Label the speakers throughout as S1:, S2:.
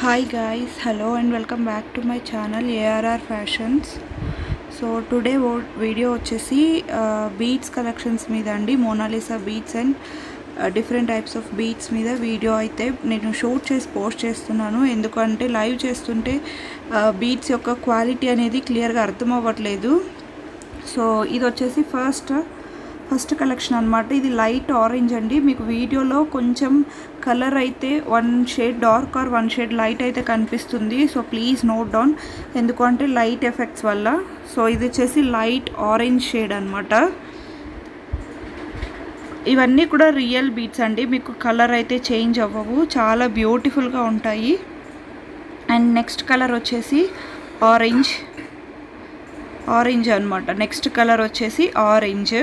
S1: hi guys hello and welcome back to my channel ARR fashions so today video వచ్చేసి beats collections మీద అండి Monalisa beats and different types of beats మీద video అయితే నేను shoot చేసి post చేస్తున్నాను ఎందుకంటే లైవ్ చేస్తుంటే బీట్స్ యొక్క క్వాలిటీ అనేది క్లియర్గా అర్థం అవ్వట్లేదు సో ఇది వచ్చేసి ఫస్ట్ ఫస్ట్ కలెక్షన్ అనమాట ఇది లైట్ ఆరెంజ్ అండి మీకు వీడియోలో కొంచెం కలర్ అయితే one shade dark or one shade light అయితే కనిపిస్తుంది సో ప్లీజ్ నోట్ డౌన్ ఎందుకంటే లైట్ ఎఫెక్ట్స్ వల్ల సో ఇది వచ్చేసి లైట్ ఆరెంజ్ షేడ్ అనమాట ఇవన్నీ కూడా రియల్ బీట్స్ అండి మీకు కలర్ అయితే చేంజ్ అవ్వవు చాలా బ్యూటిఫుల్గా ఉంటాయి అండ్ నెక్స్ట్ కలర్ వచ్చేసి ఆరెంజ్ ఆరెంజ్ అనమాట నెక్స్ట్ కలర్ వచ్చేసి ఆరెంజ్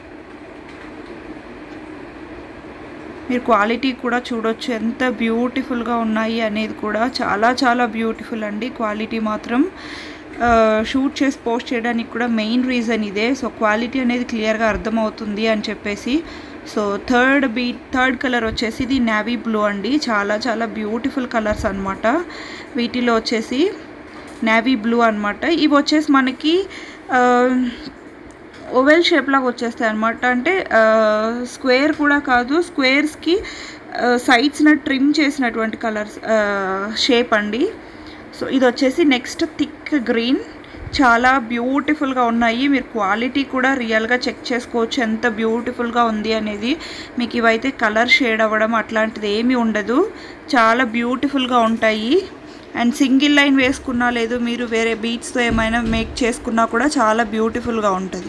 S1: మీరు క్వాలిటీ కూడా చూడొచ్చు ఎంత బ్యూటిఫుల్గా ఉన్నాయి అనేది కూడా చాలా చాలా బ్యూటిఫుల్ అండి క్వాలిటీ మాత్రం షూట్ చేసి పోస్ట్ చేయడానికి కూడా మెయిన్ రీజన్ ఇదే సో క్వాలిటీ అనేది క్లియర్గా అర్థమవుతుంది అని చెప్పేసి so third be third colour వచ్చేసి ఇది నావీ బ్లూ అండి చాలా చాలా బ్యూటిఫుల్ కలర్స్ అనమాట వీటిలో వచ్చేసి నావీ బ్లూ అనమాట ఇవి వచ్చేసి మనకి ఓవెల్ షేప్ లాగా వచ్చేస్తాయి అనమాట అంటే స్క్వేర్ కూడా కాదు స్క్వేర్స్కి సైడ్స్న ట్రిమ్ చేసినటువంటి కలర్స్ షేప్ అండి సో ఇది వచ్చేసి నెక్స్ట్ థిక్ గ్రీన్ చాలా బ్యూటిఫుల్గా ఉన్నాయి మీరు క్వాలిటీ కూడా రియల్గా చెక్ చేసుకోవచ్చు ఎంత బ్యూటిఫుల్గా ఉంది అనేది మీకు ఇవైతే కలర్ షేడ్ అవ్వడం అట్లాంటిది ఏమీ ఉండదు చాలా బ్యూటిఫుల్గా ఉంటాయి అండ్ సింగిల్ లైన్ వేసుకున్నా లేదు మీరు వేరే బీట్స్తో ఏమైనా మేక్ చేసుకున్నా కూడా చాలా బ్యూటిఫుల్గా ఉంటుంది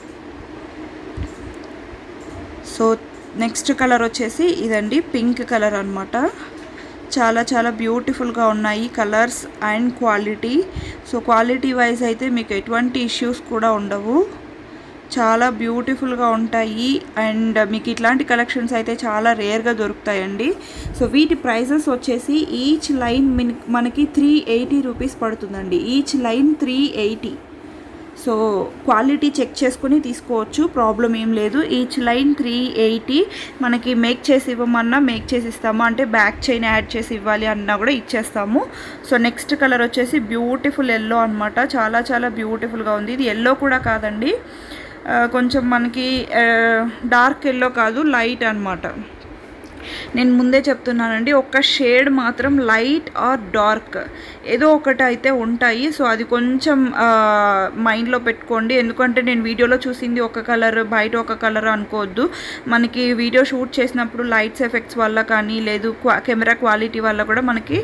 S1: సో నెక్స్ట్ కలర్ వచ్చేసి ఇదండి పింక్ కలర్ అనమాట చాలా చాలా బ్యూటిఫుల్గా ఉన్నాయి colours and quality so quality wise అయితే మీకు ఎటువంటి ఇష్యూస్ కూడా ఉండవు చాలా బ్యూటిఫుల్గా ఉంటాయి అండ్ మీకు ఇట్లాంటి కలెక్షన్స్ అయితే చాలా రేర్గా దొరుకుతాయండి సో వీటి ప్రైజెస్ వచ్చేసి ఈచ్ లైన్ మనకి త్రీ ఎయిటీ రూపీస్ పడుతుందండి each line three eighty so quality check చేసుకుని తీసుకోవచ్చు ప్రాబ్లం ఏం లేదు ఈచ్ లైన్ త్రీ ఎయిటీ మనకి మేక్ చేసి ఇవ్వమన్నా మేక్ చేసి ఇస్తాము అంటే బ్యాక్ చైన్ యాడ్ చేసి ఇవ్వాలి అన్నా కూడా ఇచ్చేస్తాము సో నెక్స్ట్ కలర్ వచ్చేసి బ్యూటిఫుల్ ఎల్లో అనమాట చాలా చాలా బ్యూటిఫుల్గా ఉంది ఇది ఎల్లో కూడా కాదండి కొంచెం మనకి డార్క్ ఎల్లో కాదు లైట్ అనమాట నేను ముందే చెప్తున్నానండి ఒక్క షేడ్ మాత్రం లైట్ ఆర్ డార్క్ ఏదో ఒకటి అయితే ఉంటాయి సో అది కొంచెం మైండ్లో పెట్టుకోండి ఎందుకంటే నేను వీడియోలో చూసింది ఒక కలర్ బయట ఒక కలర్ అనుకోవద్దు మనకి వీడియో షూట్ చేసినప్పుడు లైట్స్ ఎఫెక్ట్స్ వల్ల కానీ లేదు కెమెరా క్వాలిటీ వల్ల కూడా మనకి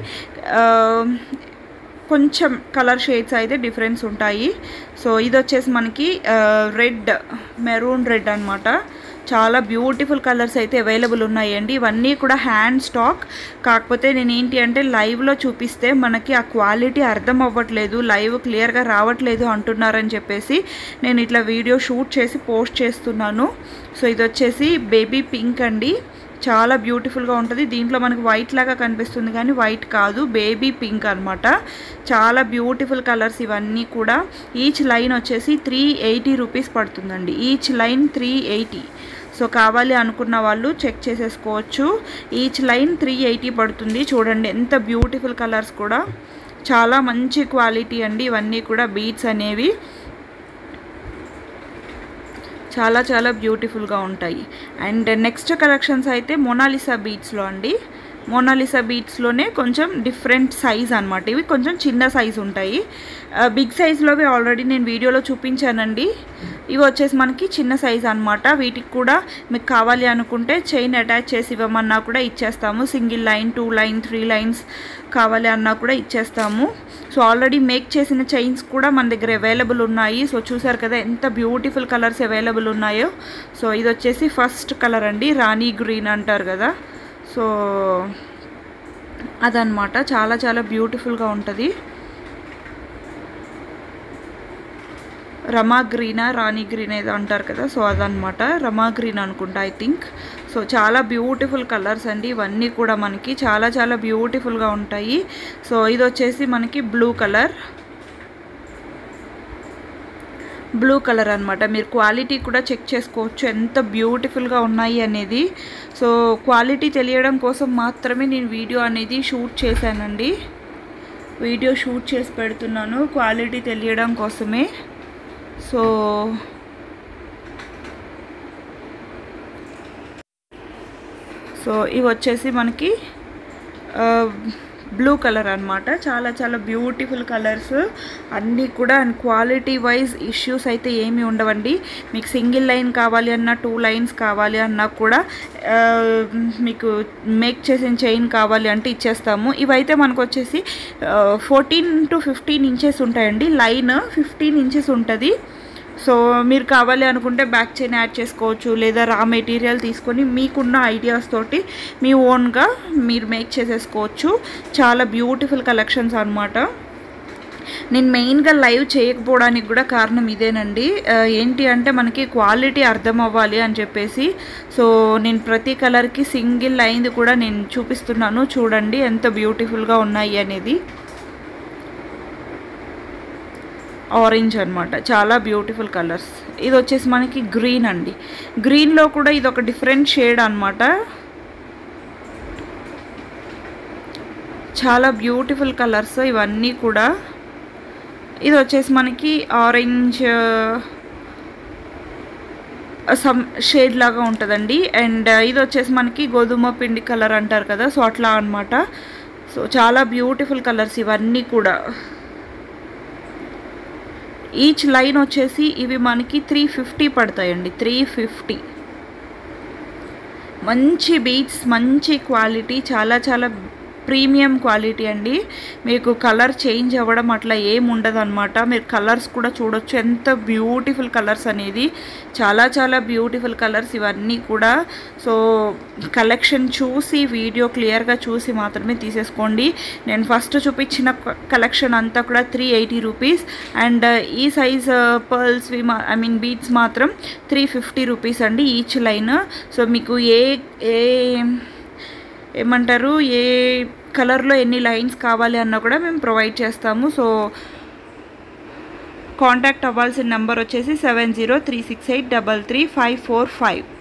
S1: కొంచెం కలర్ షేడ్స్ అయితే డిఫరెన్స్ ఉంటాయి సో ఇది వచ్చేసి మనకి రెడ్ మెరూన్ రెడ్ అనమాట చాలా బ్యూటిఫుల్ కలర్స్ అయితే అవైలబుల్ ఉన్నాయండి ఇవన్నీ కూడా హ్యాండ్ స్టాక్ కాకపోతే నేను ఏంటి అంటే లైవ్లో చూపిస్తే మనకి ఆ క్వాలిటీ అర్థం అవ్వట్లేదు లైవ్ క్లియర్గా రావట్లేదు అంటున్నారని చెప్పేసి నేను ఇట్లా వీడియో షూట్ చేసి పోస్ట్ చేస్తున్నాను సో ఇది వచ్చేసి బేబీ పింక్ అండి చాలా బ్యూటిఫుల్గా ఉంటుంది దీంట్లో మనకి వైట్ లాగా కనిపిస్తుంది కానీ వైట్ కాదు బేబీ పింక్ అనమాట చాలా బ్యూటిఫుల్ కలర్స్ ఇవన్నీ కూడా ఈచ్ లైన్ వచ్చేసి త్రీ ఎయిటీ రూపీస్ పడుతుందండి each line three eighty so కావాలి అనుకున్న వాళ్ళు చెక్ చేసేసుకోవచ్చు ఈచ్ లైన్ త్రీ ఎయిటీ పడుతుంది చూడండి ఎంత బ్యూటిఫుల్ కలర్స్ కూడా చాలా మంచి క్వాలిటీ అండి ఇవన్నీ కూడా బీట్స్ అనేవి చాలా చాలా బ్యూటిఫుల్గా ఉంటాయి అండ్ నెక్స్ట్ కలెక్షన్స్ అయితే మొనాలిసా బీట్స్లో అండి మోనాలిసా బీట్స్లోనే కొంచెం డిఫరెంట్ సైజ్ అనమాట ఇవి కొంచెం చిన్న సైజ్ ఉంటాయి బిగ్ సైజ్లోవి ఆల్రెడీ నేను వీడియోలో చూపించానండి ఇవి వచ్చేసి మనకి చిన్న సైజ్ అనమాట వీటికి కూడా మీకు కావాలి అనుకుంటే చైన్ అటాచ్ చేసి ఇవ్వమన్నా కూడా ఇచ్చేస్తాము single line two line three lines కావాలి అన్నా కూడా ఇచ్చేస్తాము సో ఆల్రెడీ మేక్ చేసిన చైన్స్ కూడా మన దగ్గర అవైలబుల్ ఉన్నాయి సో చూసారు కదా ఎంత బ్యూటిఫుల్ కలర్స్ అవైలబుల్ ఉన్నాయో సో ఇది వచ్చేసి ఫస్ట్ కలర్ అండి రాణి గ్రీన్ అంటారు కదా సో అదనమాట చాలా చాలా బ్యూటిఫుల్గా ఉంటుంది రమా గ్రీనా రాణి గ్రీన్ ఏదో అంటారు కదా సో అదనమాట రమా గ్రీన్ అనుకుంటా ఐ థింక్ సో చాలా బ్యూటిఫుల్ కలర్స్ అండి ఇవన్నీ కూడా మనకి చాలా చాలా బ్యూటిఫుల్గా ఉంటాయి సో ఇది వచ్చేసి మనకి బ్లూ కలర్ బ్లూ కలర్ అనమాట మీరు క్వాలిటీ కూడా చెక్ చేసుకోవచ్చు ఎంత బ్యూటిఫుల్గా ఉన్నాయి అనేది సో క్వాలిటీ తెలియడం కోసం మాత్రమే నేను వీడియో అనేది షూట్ చేశానండి వీడియో షూట్ చేసి పెడుతున్నాను క్వాలిటీ తెలియడం కోసమే సో సో ఇవి వచ్చేసి మనకి బ్లూ కలర్ అనమాట చాలా చాలా బ్యూటిఫుల్ కలర్స్ అన్నీ కూడా అండ్ క్వాలిటీ వైజ్ ఇష్యూస్ అయితే ఏమీ ఉండవండి మీకు సింగిల్ లైన్ కావాలి అన్నా టూ లైన్స్ కావాలి అన్నా కూడా ఆ, మీకు మేక్ చేసిన చైన్ కావాలి అంటే ఇచ్చేస్తాము ఇవైతే మనకు వచ్చేసి ఫోర్టీన్ టు ఫిఫ్టీన్ ఇంచెస్ ఉంటాయండి లైన్ ఫిఫ్టీన్ ఇంచెస్ ఉంటుంది సో మీరు కావాలి అనుకుంటే బ్యాక్ చైన్ యాడ్ చేసుకోవచ్చు లేదా రా మెటీరియల్ తీసుకొని మీకున్న ఐడియాస్ తోటి మీ ఓన్గా మీరు మేక్ చేసేసుకోవచ్చు చాలా బ్యూటిఫుల్ కలెక్షన్స్ అనమాట నేను మెయిన్గా లైవ్ చేయకపోవడానికి కూడా కారణం ఇదేనండి ఆ, ఏంటి అంటే మనకి క్వాలిటీ అర్థం అవ్వాలి అని చెప్పేసి సో నేను ప్రతి కలర్కి సింగిల్ లైన్ది కూడా నేను చూపిస్తున్నాను చూడండి ఎంత బ్యూటిఫుల్గా ఉన్నాయి అనేది ఆరెంజ్ అనమాట చాలా బ్యూటిఫుల్ కలర్స్ ఇది వచ్చేసి మనకి గ్రీన్ అండి గ్రీన్లో కూడా ఇది ఒక డిఫరెంట్ షేడ్ అనమాట చాలా బ్యూటిఫుల్ కలర్స్ ఇవన్నీ కూడా ఇది వచ్చేసి మనకి ఆరెంజ్ సమ్ షేడ్ లాగా ఉంటుందండి అండ్ ఇది వచ్చేసి మనకి గోధుమ పిండి కలర్ అంటారు కదా సో అట్లా అనమాట సో చాలా బ్యూటిఫుల్ కలర్స్ ఇవన్నీ కూడా ఈచ్ లైన్ వచ్చేసి ఇవి మనకి త్రీ ఫిఫ్టీ పడతాయండి త్రీ ఫిఫ్టీ మంచి బీట్స్ మంచి క్వాలిటీ చాలా చాలా ప్రీమియం క్వాలిటీ అండి మీకు కలర్ చేంజ్ అవ్వడం అట్లా ఏం ఉండదు అనమాట మీరు కలర్స్ కూడా చూడొచ్చు ఎంత బ్యూటిఫుల్ కలర్స్ అనేది చాలా చాలా బ్యూటిఫుల్ కలర్స్ ఇవన్నీ కూడా సో కలెక్షన్ చూసి వీడియో క్లియర్గా చూసి మాత్రమే తీసేసుకోండి నేను ఫస్ట్ చూపించిన కలెక్షన్ అంతా కూడా త్రీ ఎయిటీ రూపీస్ అండ్ ఈ సైజ్ పర్ల్స్వి మా ఐ మీన్ బీట్స్ మాత్రం త్రీ ఫిఫ్టీ రూపీస్ అండి ఈచ్ లైన్ సో మీకు ఏ ఏ ఏమంటారు ఏ కలర్లో ఎన్ని లైన్స్ కావాలి అన్నా కూడా మేము ప్రొవైడ్ చేస్తాము సో కాంటాక్ట్ అవ్వాల్సిన నెంబర్ వచ్చేసి seven zero three six eight double three five four five